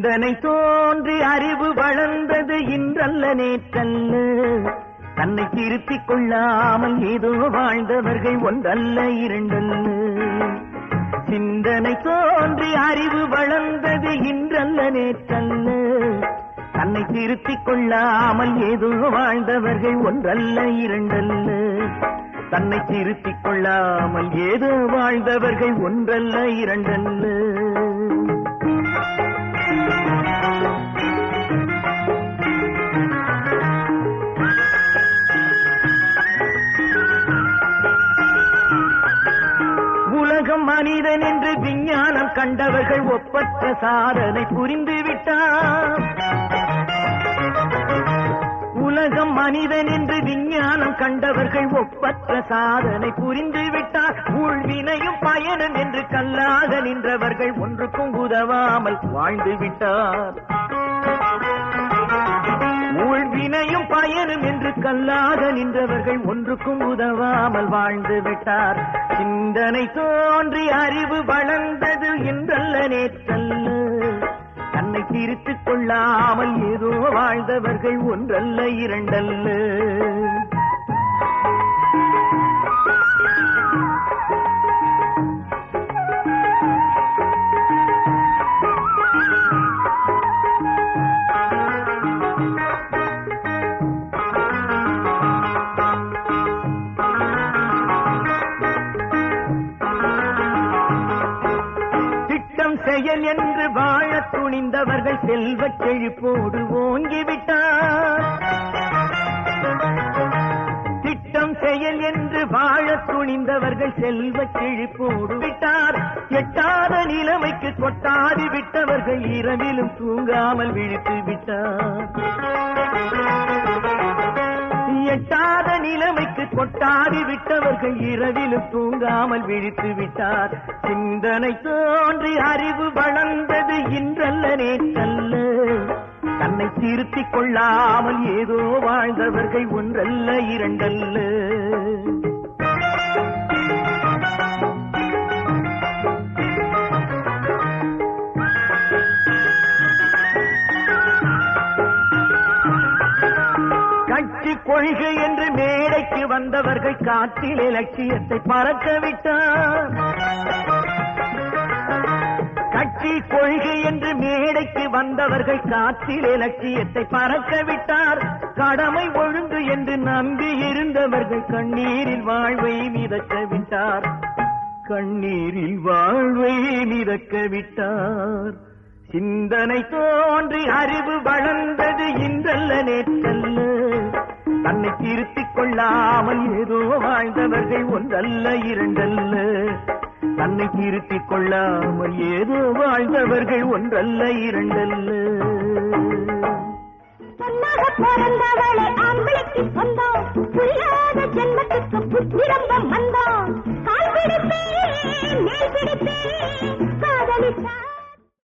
சிந்தனை தோன்றி அறிவு வளர்ந்தது இன்றல்ல நேற்றல்ல தன்னை திருத்திக் கொள்ளாமல் ஏதோ வாழ்ந்தவர்கள் ஒன்றல்ல இரண்டல்ல சிந்தனை தோன்றி அறிவு வளர்ந்தது இன்றல்ல நேற்றல்ல தன்னை திருத்திக் கொள்ளாமல் ஏதோ வாழ்ந்தவர்கள் ஒன்றல்ல இரண்டல்ல தன்னை திருத்திக் கொள்ளாமல் ஏதோ வாழ்ந்தவர்கள் ஒன்றல்ல இரண்டல்ல உலகம் மனிதன் என்று விஞ்ஞானம் கண்டவர்கள் ஒப்பற்ற சாதனை புரிந்து விட்டார் உலகம் மனிதன் என்று விஞ்ஞானம் கண்டவர்கள் ஒப்பற்ற சாதனை புரிந்து விட்டார் ஊழ்வினையும் பயனும் என்று கல்லாக நின்றவர்கள் ஒன்றுக்கும் உதவாமல் வாழ்ந்து விட்டார் ஊழ்வினையும் பயனும் என்று கல்லாக நின்றவர்கள் ஒன்றுக்கும் உதவாமல் வாழ்ந்து விட்டார் சிந்தனை தோன்றி அறிவு வளர்ந்தது என்றல்ல நேற்றல்ல தன்னை திருத்திக் கொள்ளாமல் ஏதோ வாழ்ந்தவர்கள் ஒன்றல்ல இரண்டல்ல திட்டம் செயல் என்று வாழத் துணிந்தவர்கள் செல்வச் செழிப்போடு ஓங்கிவிட்டார் திட்டம் செயல் என்று வாழத் துணிந்தவர்கள் செல்வச் செழிப்போடு விட்டார் எட்டாத நிலைமைக்கு கொட்டாடி விட்டவர்கள் இரவிலும் தூங்காமல் விழித்து விட்டார் எட்டாத நிலைமைக்கு கொட்டாடி விட்டவர்கள் இரவிலும் தூங்காமல் விழித்து விட்டார் சிந்தனை தோன்றி அறிவு வளர்ந்தது இன்றல்ல நேற்றல்ல தன்னை திருத்திக் கொள்ளாமல் ஏதோ வாழ்ந்தவர்கள் ஒன்றல்ல இரண்டல்ல கட்சி கொள்கை என்று மேடைக்கு வந்தவர்கள் காற்றிலே லட்சியத்தை பறக்க விட்டார் கட்சி கொள்கை என்று மேடைக்கு வந்தவர்கள் காற்றிலே லட்சியத்தை பறக்க விட்டார் கடமை ஒழுங்கு என்று நம்பி இருந்தவர்கள் கண்ணீரில் வாழ்வை மிதக்க விட்டார் கண்ணீரில் வாழ்வை மிதக்க விட்டார் சிந்தனை தோன்றி அறிவு வளர்ந்தது இன்றல்ல நேற்றல்ல தன்னை திருத்திக் கொள்ளாமல் ஏதோ வாழ்ந்தவர்கள் ஒன்றல்ல இரண்டல்ல தன்னை திருத்திக் கொள்ளாமல் ஏதோ வாழ்ந்தவர்கள் ஒன்றல்ல இரண்டல்ல பொன்னாக பிறந்தவளை ஆண்களுக்கு சொந்தம் புரியாத ஜென்மத்துக்கு புத்திரம்பம் வந்தோம் கால் பிடிப்பேன் மேல் பிடிப்பேன் காதலித்தார்